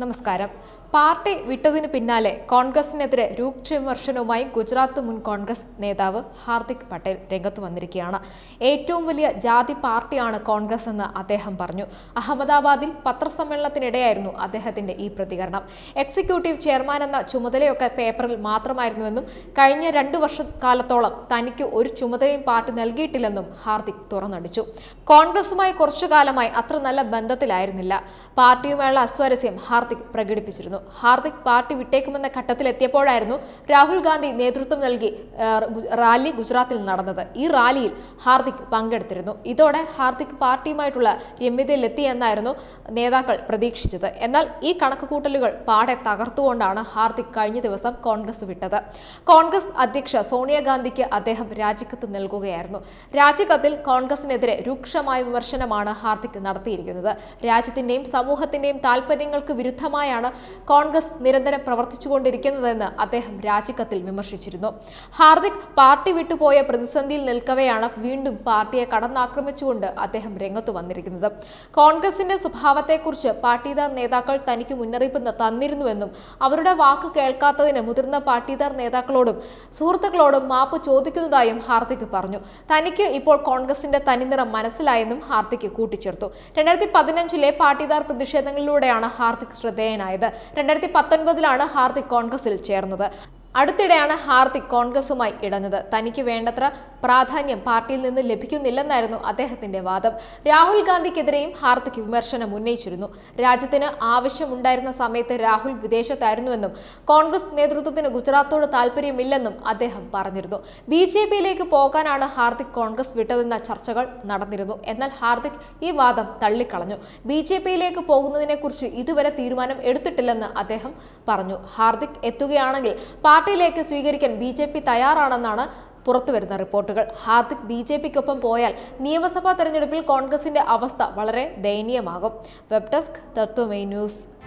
നമസ്കാരം പാർട്ടി വിട്ടതിന് പിന്നാലെ കോൺഗ്രസിനെതിരെ രൂക്ഷ വിമർശനവുമായി ഗുജറാത്ത് മുൻ കോൺഗ്രസ് നേതാവ് ഹാർദിക് പട്ടേൽ രംഗത്ത് വന്നിരിക്കുകയാണ് ഏറ്റവും വലിയ ജാതി പാർട്ടിയാണ് കോൺഗ്രസ് എന്ന് അദ്ദേഹം പറഞ്ഞു അഹമ്മദാബാദിൽ പത്രസമ്മേളനത്തിനിടെയായിരുന്നു അദ്ദേഹത്തിന്റെ ഈ പ്രതികരണം എക്സിക്യൂട്ടീവ് ചെയർമാൻ എന്ന ചുമതലയൊക്കെ പേപ്പറിൽ മാത്രമായിരുന്നുവെന്നും കഴിഞ്ഞ രണ്ടു വർഷക്കാലത്തോളം തനിക്ക് ഒരു ചുമതലയും പാർട്ടി നൽകിയിട്ടില്ലെന്നും ഹാർദിക് തുറന്നടിച്ചു കോൺഗ്രസുമായി കുറച്ചു കാലമായി അത്ര നല്ല ബന്ധത്തിലായിരുന്നില്ല പാർട്ടിയുമായുള്ള അസ്വാരസ്യം ഹാർദിക് പ്രകടിപ്പിച്ചിരുന്നു ഹാർദിക് പാർട്ടി വിട്ടേക്കുമെന്ന ഘട്ടത്തിലെത്തിയപ്പോഴായിരുന്നു രാഹുൽ ഗാന്ധി നേതൃത്വം നൽകി ആ, ഗു- റാലി ഗുജറാത്തിൽ നടന്നത് ഈ റാലിയിൽ ഹാർദിക് പങ്കെടുത്തിരുന്നു ഇതോടെ ഹാർദിക് പാർട്ടിയുമായിട്ടുള്ള രമ്യതയിലെത്തി എന്നായിരുന്നു നേതാക്കൾ പ്രതീക്ഷിച്ചത് എന്നാൽ ഈ കണക്കുകൂട്ടലുകൾ പാടെ തകർത്തുകൊണ്ടാണ് ഹാർദിക് കഴിഞ്ഞ ദിവസം കോൺഗ്രസ് വിട്ടത് കോൺഗ്രസ് അധ്യക്ഷ സോണിയാഗാന്ധിക്ക് അദ്ദേഹം രാജിക്കത്ത് നൽകുകയായിരുന്നു രാജിക്കത്തിൽ കോൺഗ്രസിനെതിരെ രൂക്ഷമായ വിമർശനമാണ് ഹാർദിക് നടത്തിയിരിക്കുന്നത് രാജ്യത്തിന്റെയും സമൂഹത്തിന്റെയും താൽപര്യങ്ങൾക്ക് വിരുദ്ധമായാണ് കോൺഗ്രസ് നിരന്തരം പ്രവർത്തിച്ചുകൊണ്ടിരിക്കുന്നതെന്ന് അദ്ദേഹം രാജിക്കത്തിൽ വിമർശിച്ചിരുന്നു ഹാർദിക് പാർട്ടി വിട്ടുപോയ പ്രതിസന്ധിയിൽ നിൽക്കവെയാണ് വീണ്ടും പാർട്ടിയെ കടന്നാക്രമിച്ചുകൊണ്ട് അദ്ദേഹം രംഗത്ത് വന്നിരിക്കുന്നത് കോൺഗ്രസിന്റെ സ്വഭാവത്തെക്കുറിച്ച് പാർട്ടിദാർ നേതാക്കൾ തനിക്ക് മുന്നറിയിപ്പ് ന- തന്നിരുന്നുവെന്നും അവരുടെ വാക്ക് കേൾക്കാത്തതിന് മുതിർന്ന പാർട്ടിദാർ നേതാക്കളോടും സുഹൃത്തുക്കളോടും മാപ്പ് ചോദിക്കുന്നതായും ഹാർദിക് പറഞ്ഞു തനിക്ക് ഇപ്പോൾ കോൺഗ്രസിന്റെ തനിനിറം മനസ്സിലായെന്നും ഹാർദിക് കൂട്ടിച്ചേർത്തു രണ്ടായിരത്തി പതിനഞ്ചിലെ പാർട്ടിദാർ പ്രതിഷേധങ്ങളിലൂടെയാണ് ഹാർദിക് ശ്രദ്ധേയനായത് രണ്ടായിരത്തി പത്തൊൻപതിലാണ് ഹാർദിക് കോൺഗ്രസിൽ ചേർന്നത് അടുത്തിടെയാണ് ഹാർദിക് കോൺഗ്രസുമായി ഇടഞ്ഞത് തനിക്ക് വേണ്ടത്ര പ്രാധാന്യം പാർട്ടിയിൽ നിന്ന് ലഭിക്കുന്നില്ലെന്നായിരുന്നു അദ്ദേഹത്തിന്റെ വാദം രാഹുൽ ഗാന്ധിക്കെതിരെയും ഹാർദിക് വിമർശനം ഉന്നയിച്ചിരുന്നു രാജ്യത്തിന് ആവശ്യമുണ്ടായിരുന്ന സമയത്ത് രാഹുൽ വിദേശത്തായിരുന്നുവെന്നും കോൺഗ്രസ് നേതൃത്വത്തിന് ഗുജറാത്തോട് താല്പര്യമില്ലെന്നും അദ്ദേഹം പറഞ്ഞിരുന്നു ബി ജെ പിയിലേക്ക് പോകാനാണ് ഹാർദിക് കോൺഗ്രസ് വിട്ടതെന്ന ചർച്ചകൾ നടന്നിരുന്നു എന്നാൽ ഹാർദിക് ഈ വാദം തള്ളിക്കളഞ്ഞു ബി ജെ പിയിലേക്ക് പോകുന്നതിനെക്കുറിച്ച് ഇതുവരെ തീരുമാനം എടുത്തിട്ടില്ലെന്ന് അദ്ദേഹം പറഞ്ഞു ഹാർദിക് എത്തുകയാണെങ്കിൽ പാർട്ടിയിലേക്ക് സ്വീകരിക്കാൻ ബി ജെ പി തയ്യാറാണെന്നാണ് പുറത്തുവരുന്ന റിപ്പോർട്ടുകൾ ഹാർദിക് ബി ജെ പിക്കൊപ്പം പോയാൽ നിയമസഭാ തെരഞ്ഞെടുപ്പിൽ കോൺഗ്രസിന്റെ അവസ്ഥ വളരെ ദയനീയമാകും വെബ് ഡെസ്ക് തത്വമേ ന്യൂസ്